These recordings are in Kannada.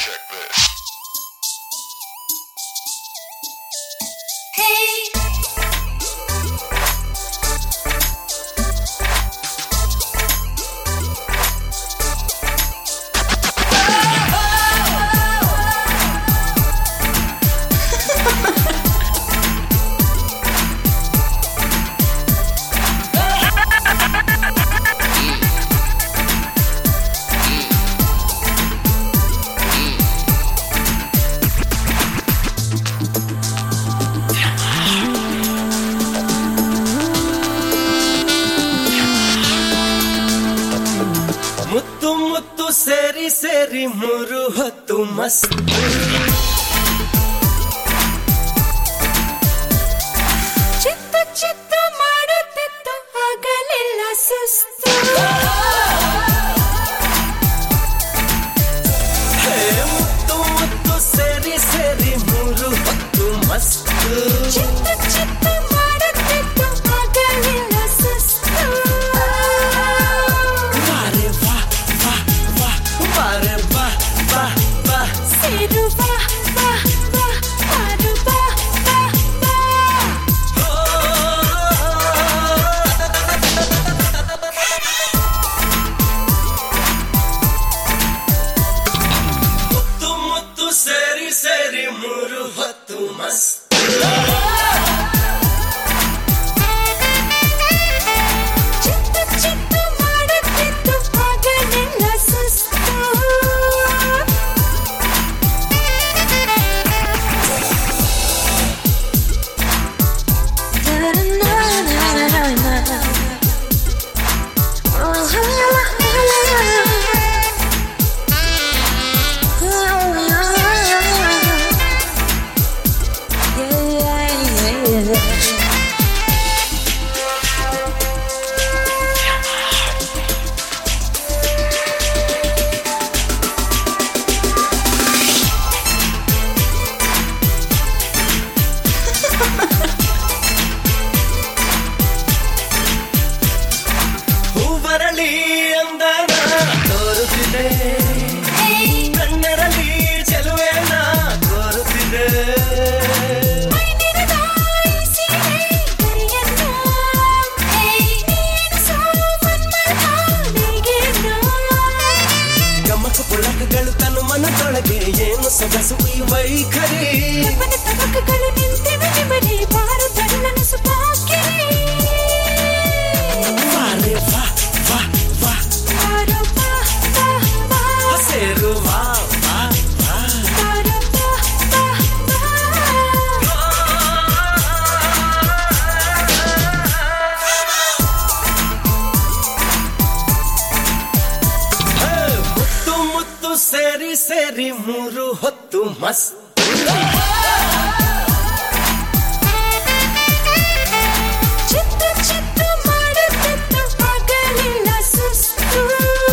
check this. ಮುತ್ತು ಮುತ್ತು ಸೇರಿ ಸೇರಿ ಮೂರು ಹೊತ್ತು ಮಸ್ತ್ ಚಿತ್ತು ಚಿತ್ತು ಮಾಡುತ್ತಿತ್ತು ಆಗಲಿಲ್ಲ ಸುಸ್ತು ಹೇ, ಮುತ್ತು ಮುತ್ತು ಸೇರಿ ಸೇರಿ ಮೂರು ಹೊತ್ತು ಮಸ್ತ್ ಚಿತ್ತು ಚಿತ್ತು ಮಾಡುತ್ತಿತ್ತು ಆಗಲಿಲ್ಲ ಸುಸ್ತು ಬಾರೆ ಬಾ ಬಾ ಬಾ ಬಾರೆ ಬಾ ಬಾ ಬಾ ಸೇರು ಬಾ ಬಾ ಬಾ ಹಾಡು ಬಾ ಬಾ ಬಾ ಮುತ್ತು ಮುತ್ತು ಸೇರಿ ಸೇರಿ ಮೂರು ಹೊತ್ತು ಮಸ್ತ್ ಚಿತ್ತು ಚಿತ್ತು ಮಾಡುತ್ತಿತ್ತು ಆಗಲಿಲ್ಲ ಸುಸ್ತು ಹೂವರಳಿ ಅಂದನ ತೋರುತ್ತಿದೆ ಕಣ್ಣರಲ್ಲಿ ಚೆಲುವೆನ ತೋರುತ್ತಿದೆ ಗಮಕ ಪುಳಕಗಳು ತನು ಮನದೊಳಗೆ ಏನು ಸೊಗಸು ಈ ವೈಖರಿ ಬಾರೆ ಬಾ ಬಾ ಬಾ ಸೇರು ಬಾ ಬಾ ಬಾ ಹೇ, ಮುತ್ತು ಮುತ್ತು ಸೇರಿ ಸೇರಿ ಮೂರು ಹೊತ್ತು ಮಸ್ತ್ ಚಿತ್ತು ಚಿತ್ತು ಮಾಡುತ್ತಿತ್ತು ಆಗಲಿಲ್ಲ ಸುಸ್ತು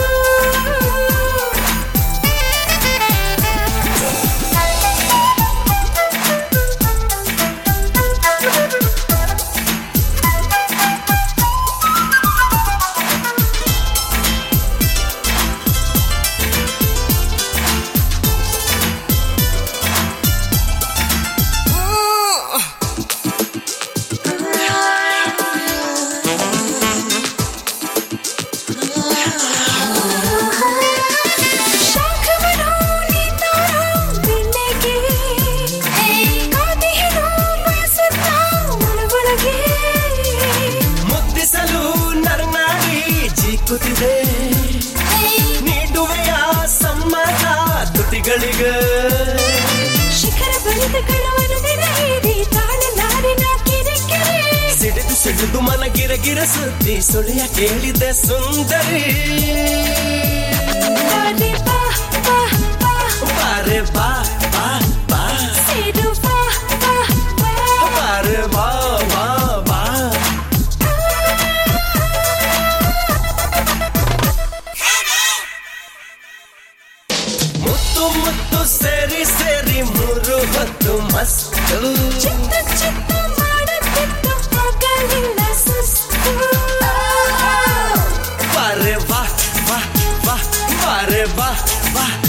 ಶಾಖವನ್ನು ನೀತಾರೋ ಬೆನ್ನಿಗೆ ಕಾದಿಹೆನು ಬಯಸುತ್ತಾ ಒಳಗೊಳಗೆ ಮುದ್ದಿಸಲು ನರನಾಡಿ ಜೀಕುತ್ತಿದೆ ನೀಡುವೆಯ ಸಮ್ಮತ ತುಟಿಗಳಿಗೆ ಶಿಖರ ಬಲಿತಗಳು ಅನುದಿನೈದಿ ತಾಳಲಾರಿನ ಕಿರಿಕಿರಿ ಸಿಡಿದು ಸಿಡಿದು ಮನ ಗಿರ ಗಿರ ಸುದ್ದಿ ಸುಳಿಯ ಕೇಳಿದೆ ಸುಂದರಿ ಬಾರೆ ಬಾ ಬಾ ಬಾ ಬಾರೆ ಬಾ ಬಾ ಬಾ ಸೇರು ಬಾ ಬಾ ಬಾ ಬಾರೆ ಬಾ ಬಾ ಬಾ ಮುತ್ತು ಮುತ್ತು ಸೇರಿ ಸೇರಿ ಮೂರು ಹೊತ್ತು ಮಸ್ತ್ ಚಿತ್ತು ಚಿತ್ತು ಮಾಡುತ್ತಿತ್ತು ಆಗಲಿಲ್ಲ ಸುಸ್ತು ಬಾರೆ ಬಾ ಬಾ ಬಾ ಬಾರೆ ಬಾ ಬಾ